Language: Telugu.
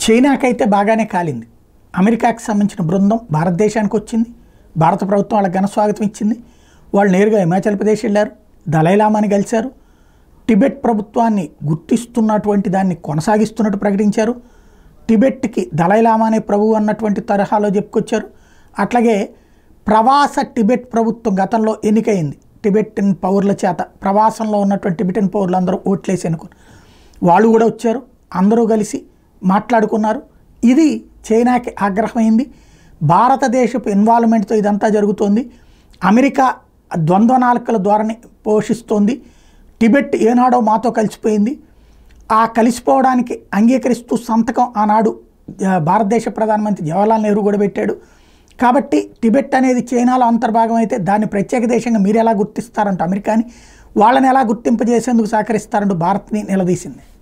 చైనాకైతే బాగానే కాలింది అమెరికాకి సంబంధించిన బృందం భారతదేశానికి వచ్చింది భారత ప్రభుత్వం వాళ్ళకి ఘన స్వాగతం ఇచ్చింది వాళ్ళు నేరుగా హిమాచల్ ప్రదేశ్ వెళ్ళారు దలైలామాని కలిశారు టిబెట్ ప్రభుత్వాన్ని గుర్తిస్తున్నటువంటి దాన్ని కొనసాగిస్తున్నట్టు ప్రకటించారు టిబెట్కి దలైలామా అనే ప్రభువు అన్నటువంటి తరహాలో చెప్పుకొచ్చారు అట్లాగే ప్రవాస టిబెట్ ప్రభుత్వం గతంలో ఎన్నికైంది టిబెటన్ పౌరుల చేత ప్రవాసంలో ఉన్నటువంటి టిబెటన్ పౌరులు అందరూ ఓట్లేసి అనుకున్నారు వాళ్ళు కూడా వచ్చారు అందరూ కలిసి మాట్లాడుకున్నారు ఇది చైనాకి ఆగ్రహమైంది భారతదేశపు ఇన్వాల్వ్మెంట్తో ఇదంతా జరుగుతోంది అమెరికా ద్వంద్వ నాలుకల ధోరణి పోషిస్తోంది టిబెట్ ఏనాడో మాతో కలిసిపోయింది ఆ కలిసిపోవడానికి అంగీకరిస్తూ సంతకం ఆనాడు ఆ, భారతదేశ ప్రధానమంత్రి జవహర్లాల్ నెహ్రూ కూడా పెట్టాడు కాబట్టి టిబెట్ అనేది చైనాలో అంతర్భాగం అయితే దాన్ని ప్రత్యేక దేశంగా మీరు ఎలా గుర్తిస్తారంటూ అమెరికాని వాళ్ళని ఎలా గుర్తింపజేసేందుకు సహకరిస్తారంటూ భారత్ని నిలదీసింది